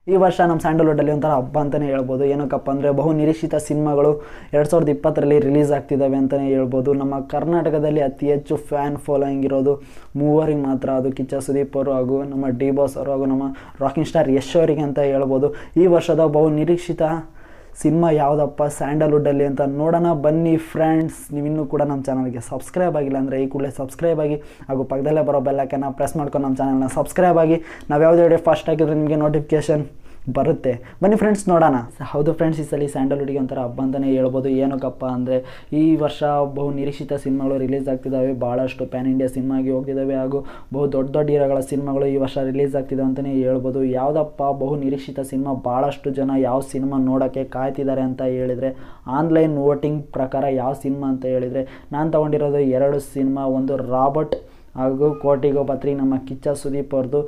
ಈ ವರ್ಷ ನಮ್ಮ ಸ್ಯಾಂಡಲ್ವುಡಲ್ಲಿ ಒಂಥರ ಹಬ್ಬ ಅಂತಲೇ ಹೇಳ್ಬೋದು ಏನಕ್ಕಪ್ಪ ಅಂದರೆ ಬಹು ನಿರೀಕ್ಷಿತ ಸಿನಿಮಾಗಳು ಎರಡು ಸಾವಿರದ ಇಪ್ಪತ್ತರಲ್ಲಿ ರಿಲೀಸ್ ಆಗ್ತಿದ್ದಾವೆ ಅಂತಲೇ ಹೇಳ್ಬೋದು ನಮ್ಮ ಕರ್ನಾಟಕದಲ್ಲಿ ಅತಿ ಹೆಚ್ಚು ಫ್ಯಾನ್ ಫಾಲೋಯಿಂಗ್ ಇರೋದು ಮೂವರಿಗೆ ಮಾತ್ರ ಅದು ಕಿಚ್ಚ ಸುದೀಪ್ ಅವರು ಹಾಗೂ ನಮ್ಮ ಡಿ ಬಾಸ್ ಅವರು ಹಾಗೂ ನಮ್ಮ ರಾಕಿಂಗ್ ಸ್ಟಾರ್ ಯಶ್ ಅವರಿಗೆ ಅಂತ ಹೇಳ್ಬೋದು ಈ ವರ್ಷದ ಬಹು ನಿರೀಕ್ಷಿತ ಸಿನಿಮಾ ಯಾವುದಪ್ಪ ಸ್ಯಾಂಡಲ್ವುಡ್ಡಲ್ಲಿ ಅಂತ ನೋಡೋಣ ಬನ್ನಿ ಫ್ರೆಂಡ್ಸ್ ನೀವಿನ್ನೂ ಕೂಡ ನಮ್ಮ ಚಾನಲ್ಗೆ ಸಬ್ಸ್ಕ್ರೈಬ್ ಆಗಿಲ್ಲ ಅಂದರೆ ಈ ಕೂಡಲೇ ಸಬ್ಸ್ಕ್ರೈಬ್ ಆಗಿ ಹಾಗೂ ಪಕ್ಕದಲ್ಲೇ ಬರೋ ಬೆಲ್ಲಕ್ಕನ್ನು ಪ್ರೆಸ್ ಮಾಡ್ಕೊಂಡು ನಮ್ಮ ಚಾನಲ್ನ ಸಬ್ಸ್ಕ್ರೈಬ್ ಆಗಿ ನಾವು ಯಾವುದೇ ವಿಡಿಯೋ ಫಸ್ಟ್ ಆಗಿದ್ರೆ ನಿಮಗೆ ನೋಟಿಫಿಕೇಶನ್ ಬರುತ್ತೆ ಬನ್ನಿ ಫ್ರೆಂಡ್ಸ್ ನೋಡೋಣ ಹೌದು ಫ್ರೆಂಡ್ಸ್ ಈ ಸಲ ಸ್ಯಾಂಡಲ್ವುಡ್ಗೆ ಒಂಥರ ಹಬ್ಬ ಅಂತಲೇ ಹೇಳ್ಬೋದು ಏನಕ್ಕಪ್ಪ ಅಂದರೆ ಈ ವರ್ಷ ಬಹು ನಿರೀಕ್ಷಿತ ಸಿನಿಮಾಗಳು ರಿಲೀಸ್ ಆಗ್ತಿದ್ದಾವೆ ಭಾಳಷ್ಟು ಪ್ಯಾನ್ ಇಂಡಿಯಾ ಸಿನಿಮಾ ಆಗಿ ಹೋಗ್ತಿದ್ದಾವೆ ಹಾಗೂ ಬಹು ದೊಡ್ಡ ದೊಡ್ಡ ಹೀರೋಗಳ ಸಿನಿಮಾಗಳು ಈ ವರ್ಷ ರಿಲೀಸ್ ಆಗ್ತಿದ್ದಾವೆ ಅಂತಲೇ ಹೇಳ್ಬೋದು ಯಾವುದಪ್ಪ ಬಹು ನಿರೀಕ್ಷಿತ ಸಿನಿಮಾ ಭಾಳಷ್ಟು ಜನ ಯಾವ ಸಿನಿಮಾ ನೋಡೋಕ್ಕೆ ಕಾಯ್ತಿದ್ದಾರೆ ಅಂತ ಹೇಳಿದರೆ ಆನ್ಲೈನ್ ವೋಟಿಂಗ್ ಪ್ರಕಾರ ಯಾವ ಸಿನಿಮಾ ಅಂತ ಹೇಳಿದರೆ ನಾನು ತೊಗೊಂಡಿರೋದು ಎರಡು ಸಿನಿಮಾ ಒಂದು ರಾಬರ್ಟ್ ಹಾಗೂ ಕೋಟಿಗೊಬ್ಬ ತ್ರೀ ನಮ್ಮ ಕಿಚ್ಚ ಸುದೀಪ್ ಅವ್ರದ್ದು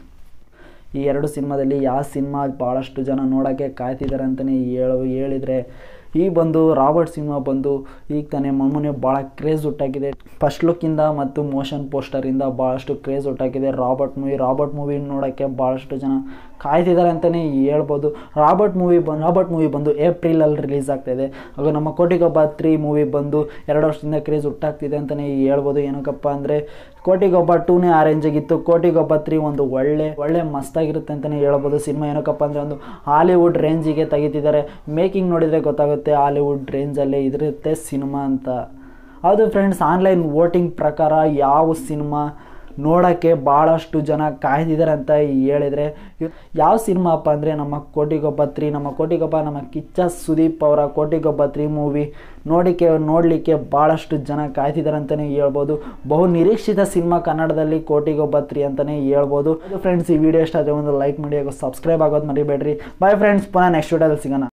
ಈ ಎರಡು ಸಿನಿಮಾದಲ್ಲಿ ಯಾವ ಸಿನಿಮಾ ಭಾಳಷ್ಟು ಜನ ನೋಡೋಕ್ಕೆ ಕಾಯ್ತಿದ್ದಾರೆ ಅಂತಲೇ ಹೇಳು ಹೇಳಿದರೆ ಈ ಬಂದು ರಾಬರ್ಟ್ ಸಿನಿಮಾ ಬಂದು ಈಗ ತಾನೇ ಮೊನ್ನೆ ಭಾಳ ಕ್ರೇಜ್ ಹುಟ್ಟಾಕಿದೆ ಫಸ್ಟ್ ಲುಕ್ಕಿಂದ ಮತ್ತು ಮೋಷನ್ ಪೋಸ್ಟರಿಂದ ಭಾಳಷ್ಟು ಕ್ರೇಜ್ ಹುಟ್ಟಾಕಿದೆ ರಾಬರ್ಟ್ ಮೂವಿ ರಾಬರ್ಟ್ ಮೂವಿ ನೋಡೋಕ್ಕೆ ಭಾಳಷ್ಟು ಜನ ಕಾಯ್ತಿದ್ದಾರೆ ಅಂತಲೇ ಹೇಳ್ಬೋದು ರಾಬರ್ಟ್ ಮೂವಿ ಬಂದು ರಾಬರ್ಟ್ ಮೂವಿ ಬಂದು ಏಪ್ರಿಲಲ್ಲಿ ರಿಲೀಸ್ ಆಗ್ತಾಯಿದೆ ಹಾಗೂ ನಮ್ಮ ಕೋಟಿಗೊಬ್ಬ ತ್ರೀ ಮೂವಿ ಬಂದು ಎರಡು ವರ್ಷದಿಂದ ಕ್ರೇಜ್ ಹುಟ್ಟಾಗ್ತಿದೆ ಅಂತಲೇ ಹೇಳ್ಬೋದು ಏನಕ್ಕಪ್ಪ ಅಂದರೆ ಕೋಟಿಗೊಬ್ಬ ಟೂನೇ ಆ ರೇಂಜಿಗಿತ್ತು ಕೋಟಿಗೊಬ್ಬ ತ್ರೀ ಒಂದು ಒಳ್ಳೆ ಒಳ್ಳೆ ಮಸ್ತಾಗಿರುತ್ತೆ ಅಂತಲೇ ಹೇಳ್ಬೋದು ಸಿನಿಮಾ ಏನಕ್ಕಪ್ಪ ಅಂದರೆ ಒಂದು ಹಾಲಿವುಡ್ ರೇಂಜಿಗೆ ತೆಗಿತಿದ್ದಾರೆ ಮೇಕಿಂಗ್ ನೋಡಿದರೆ ಗೊತ್ತಾಗುತ್ತೆ ಹಾಲಿವುಡ್ ರೇಂಜಲ್ಲೇ ಇದಿರುತ್ತೆ ಸಿನಿಮಾ ಅಂತ ಹೌದು ಫ್ರೆಂಡ್ಸ್ ಆನ್ಲೈನ್ ವೋಟಿಂಗ್ ಪ್ರಕಾರ ಯಾವ ಸಿನಿಮಾ ನೋಡೋಕ್ಕೆ ಭಾಳಷ್ಟು ಜನ ಕಾಯ್ದಿದ್ದಾರೆ ಅಂತ ಹೇಳಿದರೆ ಯಾವ ಸಿನಿಮಾ ಅಪ್ಪ ಅಂದರೆ ನಮ್ಮ ಕೋಟಿಗೊಬ್ಬ ತ್ರೀ ನಮ್ಮ ಕೋಟಿಗೊಬ್ಬ ನಮ್ಮ ಕಿಚ್ಚ ಸುದೀಪ್ ಅವರ ಕೋಟಿಗೊಬ್ಬ ತ್ರೀ ಮೂವಿ ನೋಡಿಕೆ ನೋಡಲಿಕ್ಕೆ ಭಾಳಷ್ಟು ಜನ ಕಾಯ್ತಿದ್ದಾರೆ ಅಂತಲೇ ಹೇಳ್ಬೋದು ಬಹು ನಿರೀಕ್ಷಿತ ಸಿನಿಮಾ ಕನ್ನಡದಲ್ಲಿ ಕೋಟಿಗೊಬ್ಬ ತ್ರೀ ಅಂತಲೇ ಹೇಳ್ಬೋದು ಫ್ರೆಂಡ್ಸ್ ಈ ವಿಡಿಯೋ ಇಷ್ಟ ಆದರೆ ಒಂದು ಲೈಕ್ ಮಾಡಿ ಹಾಗೂ ಸಬ್ಸ್ಕ್ರೈಬ್ ಆಗೋದು ಮರಿಬೇಡ್ರಿ ಬಾಯ್ ಫ್ರೆಂಡ್ಸ್ ಪುನಃ ನೆಕ್ಸ್ಟ್ ವಿಡಿಯೋದಲ್ಲಿ ಸಿಗೋಣ